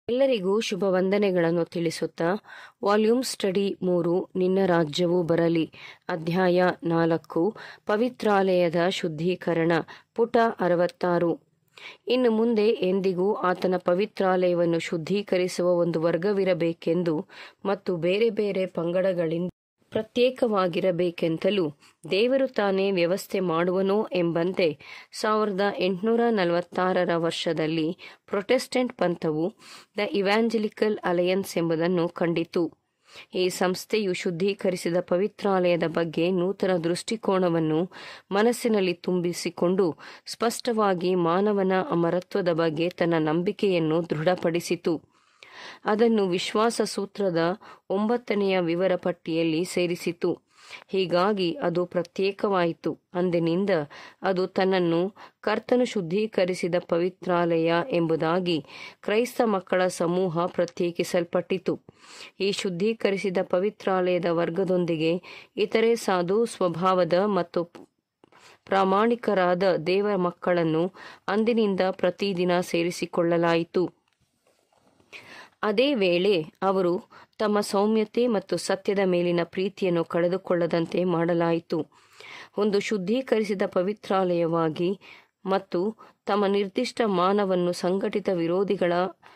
ಎಲ್ಲರಿಗೂ ಶುಭ ವಂದನೆಗಳನ್ನು ತಿಳಿಸುತ್ತಾ volume study ಮೂರು ನಿನ್ನ ರಾಜ್ಯವು ಬರಲಿ ಅಧ್ಯಾಯ ನಾಲ್ಕು ಪವಿತ್ರಾಲಯದ ಶುದ್ಧೀಕರಣ ಪುಟ ಅರವತ್ತಾರು ಇನ್ನು ಮುಂದೆ ಎಂದಿಗೂ ಆತನ ಪವಿತ್ರಾಲಯವನ್ನು ಶುದ್ಧೀಕರಿಸುವ ಒಂದು ವರ್ಗವಿರಬೇಕೆಂದು ಮತ್ತು ಬೇರೆ ಬೇರೆ ಪಂಗಡಗಳಿಂದ ಪ್ರತ್ಯೇಕವಾಗಿರಬೇಕೆಂತಲೂ ದೇವರು ತಾನೇ ವ್ಯವಸ್ಥೆ ಮಾಡುವನೋ ಎಂಬಂತೆ ಸಾವಿರದ ಎಂಟುನೂರ ನಲವತ್ತಾರರ ವರ್ಷದಲ್ಲಿ ಪ್ರೊಟೆಸ್ಟೆಂಟ್ ಪಂಥವು ದ ಇವ್ಯಾಂಜಲಿಕಲ್ ಅಲಯನ್ಸ್ ಎಂಬುದನ್ನು ಕಂಡಿತು ಈ ಸಂಸ್ಥೆಯು ಶುದ್ಧೀಕರಿಸಿದ ಪವಿತ್ರಾಲಯದ ಬಗ್ಗೆ ನೂತನ ದೃಷ್ಟಿಕೋನವನ್ನು ಮನಸ್ಸಿನಲ್ಲಿ ತುಂಬಿಸಿಕೊಂಡು ಸ್ಪಷ್ಟವಾಗಿ ಮಾನವನ ಅಮರತ್ವದ ಬಗ್ಗೆ ತನ್ನ ನಂಬಿಕೆಯನ್ನು ದೃಢಪಡಿಸಿತು ಅದನ್ನು ವಿಶ್ವಾಸ ಸೂತ್ರದ ಒಂಬತ್ತನೆಯ ವಿವರ ಪಟ್ಟಿಯಲ್ಲಿ ಸೇರಿಸಿತು ಹೀಗಾಗಿ ಅದು ಪ್ರತ್ಯೇಕವಾಯಿತು ಅಂದಿನಿಂದ ಅದು ತನ್ನನ್ನು ಕರ್ತನು ಶುದ್ಧೀಕರಿಸಿದ ಪವಿತ್ರಾಲಯ ಎಂಬುದಾಗಿ ಕ್ರೈಸ್ತ ಮಕ್ಕಳ ಸಮೂಹ ಪ್ರತ್ಯೇಕಿಸಲ್ಪಟ್ಟಿತು ಈ ಶುದ್ಧೀಕರಿಸಿದ ಪವಿತ್ರಾಲಯದ ವರ್ಗದೊಂದಿಗೆ ಇತರೆ ಸಾಧು ಸ್ವಭಾವದ ಮತ್ತು ಪ್ರಾಮಾಣಿಕರಾದ ದೇವರ ಮಕ್ಕಳನ್ನು ಅಂದಿನಿಂದ ಪ್ರತಿದಿನ ಸೇರಿಸಿಕೊಳ್ಳಲಾಯಿತು ಅದೇ ವೇಳೆ ಅವರು ತಮ್ಮ ಸೌಮ್ಯತೆ ಮತ್ತು ಸತ್ಯದ ಮೇಲಿನ ಪ್ರೀತಿಯನ್ನು ಕಳೆದುಕೊಳ್ಳದಂತೆ ಮಾಡಲಾಯಿತು ಒಂದು ಶುದ್ಧೀಕರಿಸಿದ ಪವಿತ್ರಾಲಯವಾಗಿ ಮತ್ತು ತಮ್ಮ ನಿರ್ದಿಷ್ಟ ಮಾನವನ್ನು ಸಂಘಟಿತ ವಿರೋಧಿಗಳ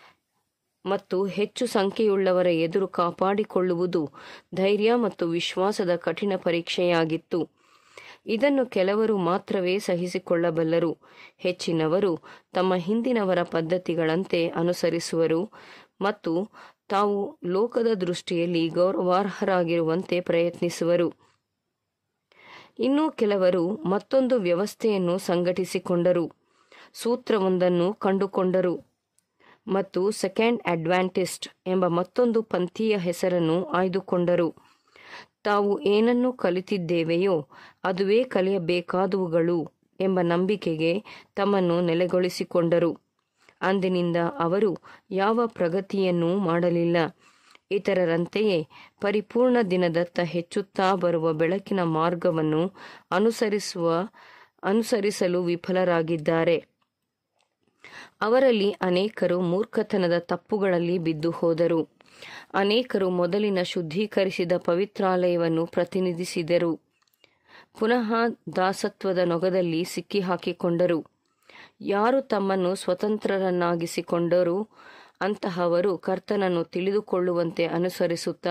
ಮತ್ತು ಹೆಚ್ಚು ಸಂಖ್ಯೆಯುಳ್ಳವರ ಎದುರು ಕಾಪಾಡಿಕೊಳ್ಳುವುದು ಧೈರ್ಯ ಮತ್ತು ವಿಶ್ವಾಸದ ಕಠಿಣ ಪರೀಕ್ಷೆಯಾಗಿತ್ತು ಇದನ್ನು ಕೆಲವರು ಮಾತ್ರವೇ ಸಹಿಸಿಕೊಳ್ಳಬಲ್ಲರು ಹೆಚ್ಚಿನವರು ತಮ್ಮ ಹಿಂದಿನವರ ಪದ್ಧತಿಗಳಂತೆ ಅನುಸರಿಸುವರು ಮತ್ತು ತಾವು ಲೋಕದ ದೃಷ್ಟಿಯಲ್ಲಿ ಗೌರವಾರ್ಹರಾಗಿರುವಂತೆ ಪ್ರಯತ್ನಿಸುವರು ಇನ್ನು ಕೆಲವರು ಮತ್ತೊಂದು ವ್ಯವಸ್ಥೆಯನ್ನು ಸಂಘಟಿಸಿಕೊಂಡರು ಸೂತ್ರವೊಂದನ್ನು ಕಂಡುಕೊಂಡರು ಮತ್ತು ಸೆಕೆಂಡ್ ಅಡ್ವಾಂಟಿಸ್ಟ್ ಎಂಬ ಮತ್ತೊಂದು ಪಂಥೀಯ ಹೆಸರನ್ನು ಆಯ್ದುಕೊಂಡರು ತಾವು ಏನನ್ನು ಕಲಿತಿದ್ದೇವೆಯೋ ಅದುವೇ ಕಲಿಯಬೇಕಾದುವುಗಳು ಎಂಬ ನಂಬಿಕೆಗೆ ತಮ್ಮನ್ನು ನೆಲೆಗೊಳಿಸಿಕೊಂಡರು ಅಂದಿನಿಂದ ಅವರು ಯಾವ ಪ್ರಗತಿಯನ್ನೂ ಮಾಡಲಿಲ್ಲ ಇತರರಂತೆಯೇ ಪರಿಪೂರ್ಣ ದಿನದತ್ತ ಹೆಚ್ಚುತ್ತಾ ಬರುವ ಬೆಳಕಿನ ಮಾರ್ಗವನ್ನು ಅನುಸರಿಸುವ ಅನುಸರಿಸಲು ವಿಫಲರಾಗಿದ್ದಾರೆ ಅವರಲ್ಲಿ ಅನೇಕರು ಮೂರ್ಖತನದ ತಪ್ಪುಗಳಲ್ಲಿ ಬಿದ್ದು ಹೋದರು ಅನೇಕರು ಮೊದಲಿನ ಶುದ್ಧೀಕರಿಸಿದ ಪವಿತ್ರಾಲಯವನ್ನು ಪ್ರತಿನಿಧಿಸಿದರು ಪುನಃ ದಾಸತ್ವದ ನೊಗದಲ್ಲಿ ಸಿಕ್ಕಿಹಾಕಿಕೊಂಡರು ಯಾರು ತಮ್ಮನ್ನು ಸ್ವತಂತ್ರರನ್ನಾಗಿಸಿಕೊಂಡರೂ ಅಂತಹವರು ಕರ್ತನನ್ನು ತಿಳಿದುಕೊಳ್ಳುವಂತೆ ಅನುಸರಿಸುತ್ತಾ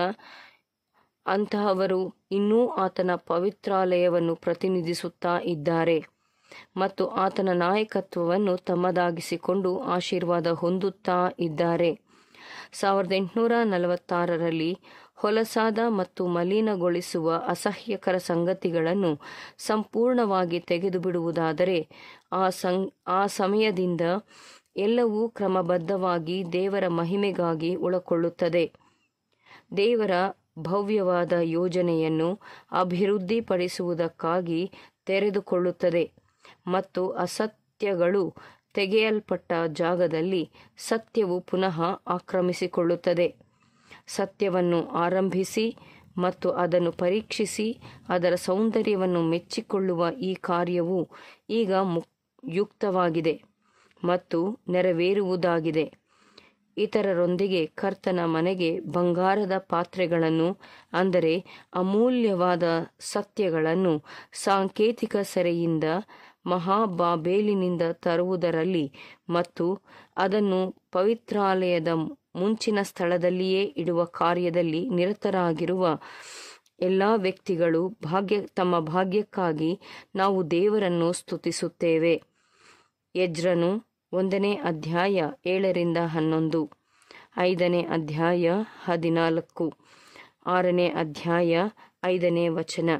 ಅಂತಹವರು ಇನ್ನೂ ಆತನ ಪವಿತ್ರಾಲಯವನ್ನು ಪ್ರತಿನಿಧಿಸುತ್ತಾ ಇದ್ದಾರೆ ಮತ್ತು ಆತನ ನಾಯಕತ್ವವನ್ನು ತಮ್ಮದಾಗಿಸಿಕೊಂಡು ಆಶೀರ್ವಾದ ಹೊಂದುತ್ತಾ ಇದ್ದಾರೆ ಸಾವಿರದ ಎಂಟುನೂರ ನಲವತ್ತಾರರಲ್ಲಿ ಹೊಲಸಾದ ಮತ್ತು ಮಲಿನಗೊಳಿಸುವ ಅಸಹ್ಯಕರ ಸಂಗತಿಗಳನ್ನು ಸಂಪೂರ್ಣವಾಗಿ ತೆಗೆದುಬಿಡುವುದಾದರೆ ಆ ಸಂ ಆ ಸಮಯದಿಂದ ಎಲ್ಲವೂ ಕ್ರಮಬದ್ಧವಾಗಿ ದೇವರ ಮಹಿಮೆಗಾಗಿ ಉಳಕೊಳ್ಳುತ್ತದೆ ದೇವರ ಭವ್ಯವಾದ ಯೋಜನೆಯನ್ನು ಅಭಿವೃದ್ಧಿಪಡಿಸುವುದಕ್ಕಾಗಿ ತೆರೆದುಕೊಳ್ಳುತ್ತದೆ ಮತ್ತು ಅಸತ್ಯಗಳು ತೆಗೆಯಲ್ಪಟ್ಟ ಜಾಗದಲ್ಲಿ ಸತ್ಯವು ಪುನಃ ಆಕ್ರಮಿಸಿಕೊಳ್ಳುತ್ತದೆ ಸತ್ಯವನ್ನು ಆರಂಭಿಸಿ ಮತ್ತು ಅದನ್ನು ಪರೀಕ್ಷಿಸಿ ಅದರ ಸೌಂದರ್ಯವನ್ನು ಮೆಚ್ಚಿಕೊಳ್ಳುವ ಈ ಕಾರ್ಯವು ಈಗ ಮುಕ್ ಯುಕ್ತವಾಗಿದೆ ಮತ್ತು ನೆರವೇರುವುದಾಗಿದೆ ಇತರರೊಂದಿಗೆ ಕರ್ತನ ಮನೆಗೆ ಬಂಗಾರದ ಪಾತ್ರೆಗಳನ್ನು ಅಂದರೆ ಅಮೂಲ್ಯವಾದ ಸತ್ಯಗಳನ್ನು ಸಾಂಕೇತಿಕ ಸೆರೆಯಿಂದ ಮಹಾಬಾಬೇಲಿನಿಂದ ತರುವುದರಲ್ಲಿ ಮತ್ತು ಅದನ್ನು ಪವಿತ್ರಾಲಯದ ಮುಂಚಿನ ಸ್ಥಳದಲ್ಲಿಯೇ ಇಡುವ ಕಾರ್ಯದಲ್ಲಿ ನಿರತರಾಗಿರುವ ಎಲ್ಲ ವ್ಯಕ್ತಿಗಳು ಭಾಗ್ಯ ತಮ್ಮ ಭಾಗ್ಯಕ್ಕಾಗಿ ನಾವು ದೇವರನ್ನು ಸ್ತುತಿಸುತ್ತೇವೆ ಯಜ್ರನು ಒಂದನೇ ಅಧ್ಯಾಯ ಏಳರಿಂದ ಹನ್ನೊಂದು ಐದನೇ ಅಧ್ಯಾಯ ಹದಿನಾಲ್ಕು ಆರನೇ ಅಧ್ಯಾಯ ಐದನೇ ವಚನ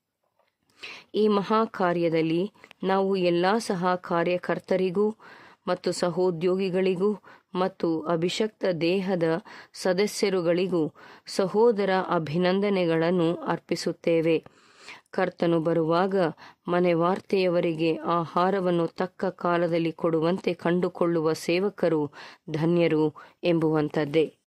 ಈ ಮಹಾ ಕಾರ್ಯದಲ್ಲಿ ನಾವು ಎಲ್ಲ ಸಹ ಕಾರ್ಯಕರ್ತರಿಗೂ ಮತ್ತು ಸಹೋದ್ಯೋಗಿಗಳಿಗೂ ಮತ್ತು ಅಭಿಷಕ್ತ ದೇಹದ ಸದಸ್ಯರುಗಳಿಗೂ ಸಹೋದರ ಅಭಿನಂದನೆಗಳನ್ನು ಅರ್ಪಿಸುತ್ತೇವೆ ಕರ್ತನು ಬರುವಾಗ ಮನೆ ವಾರ್ತೆಯವರಿಗೆ ಆಹಾರವನ್ನು ತಕ್ಕ ಕಾಲದಲ್ಲಿ ಕೊಡುವಂತೆ ಕಂಡುಕೊಳ್ಳುವ ಸೇವಕರು ಧನ್ಯರು ಎಂಬುವಂಥದ್ದೇ